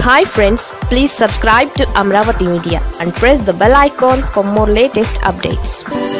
hi friends please subscribe to Amaravati media and press the bell icon for more latest updates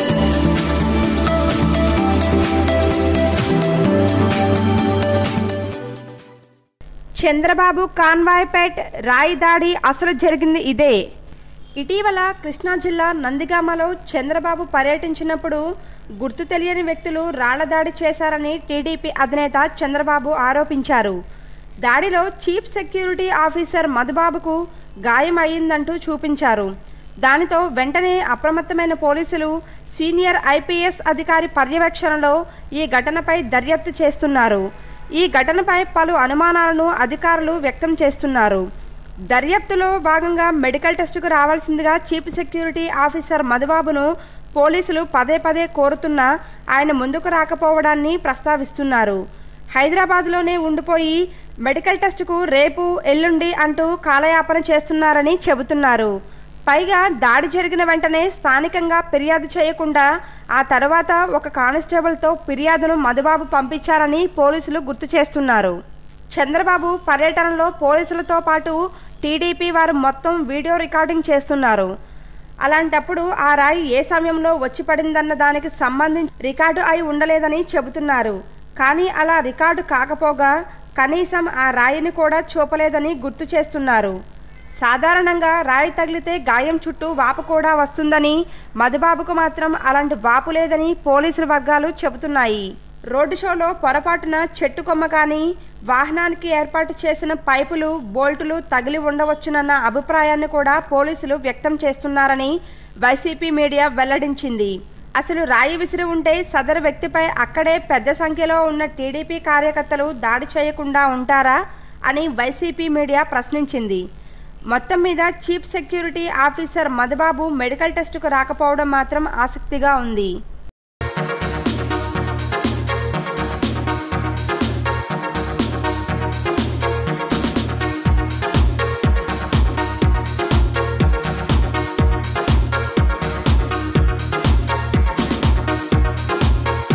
Chandrababu కాన్వాయ్పేట్ రాయి దాడి అసలు జరిగింది ఇదే ఇటీవల కృష్ణా జిల్లా నందిగామలో చంద్రబాబు పర్యటించినప్పుడు గుర్తు తెలియని వ్యక్తులు రాళ్ల దాడి చేశారని టీడీపీ అధినేత చంద్రబాబు ఆరోపించారు దాడిలో చీఫ్ సెక్యూరిటీ ఆఫీసర్ మధుబాబుకు గాయం అయ్యిందంటూ చూపించారు దానితో వెంటనే అప్రమత్తమైన పోలీసులు సీనియర్ ఐపీఎస్ అధికారి పర్యవేక్షణలో ఈ ఘటనపై దర్యాప్తు చేస్తున్నారు ఈ ఘటనపై పలు అనుమానాలను అధికారులు వ్యక్తం చేస్తున్నారు దర్యాప్తులో భాగంగా మెడికల్ టెస్టుకు రావాల్సిందిగా చీఫ్ సెక్యూరిటీ ఆఫీసర్ మధుబాబును పోలీసులు పదే పదే కోరుతున్నా ఆయన ముందుకు రాకపోవడాన్ని ప్రస్తావిస్తున్నారు హైదరాబాద్లోనే ఉండిపోయి మెడికల్ టెస్టుకు రేపు ఎల్లుండి అంటూ కాలయాపన చేస్తున్నారని చెబుతున్నారు పైగా దాడి జరిగిన వెంటనే స్థానికంగా ఫిర్యాదు చేయకుండా ఆ తర్వాత ఒక కానిస్టేబుల్తో ఫిర్యాదును మధుబాబు పంపించారని పోలీసులు గుర్తు చేస్తున్నారు చంద్రబాబు పర్యటనలో పోలీసులతో పాటు టీడీపీ వారు మొత్తం వీడియో రికార్డింగ్ చేస్తున్నారు అలాంటప్పుడు ఆ రాయి ఏ సమయంలో వచ్చి పడిందన్న దానికి సంబంధించి రికార్డు అయి ఉండలేదని చెబుతున్నారు కానీ అలా రికార్డు కాకపోగా కనీసం ఆ రాయిని కూడా చూపలేదని గుర్తు చేస్తున్నారు సాధారణంగా రాయి తగిలితే గాయం చుట్టూ వాపు కూడా వస్తుందని మధుబాబుకు మాత్రం అలాంటి వాపు లేదని పోలీసుల వర్గాలు చెబుతున్నాయి రోడ్డు షోలో పొరపాటున చెట్టు కొమ్మ కానీ వాహనానికి ఏర్పాటు చేసిన పైపులు బోల్టులు తగిలి ఉండవచ్చునన్న అభిప్రాయాన్ని కూడా పోలీసులు వ్యక్తం చేస్తున్నారని వైసీపీ మీడియా వెల్లడించింది అసలు రాయి విసిరి ఉంటే సదరు వ్యక్తిపై అక్కడే పెద్ద సంఖ్యలో ఉన్న టీడీపీ కార్యకర్తలు దాడి చేయకుండా ఉంటారా అని వైసీపీ మీడియా ప్రశ్నించింది మొత్తం మీద chief security officer Madhubabu medical టెస్టుకు రాకపోవడం మాత్రం ఆసక్తిగా ఉంది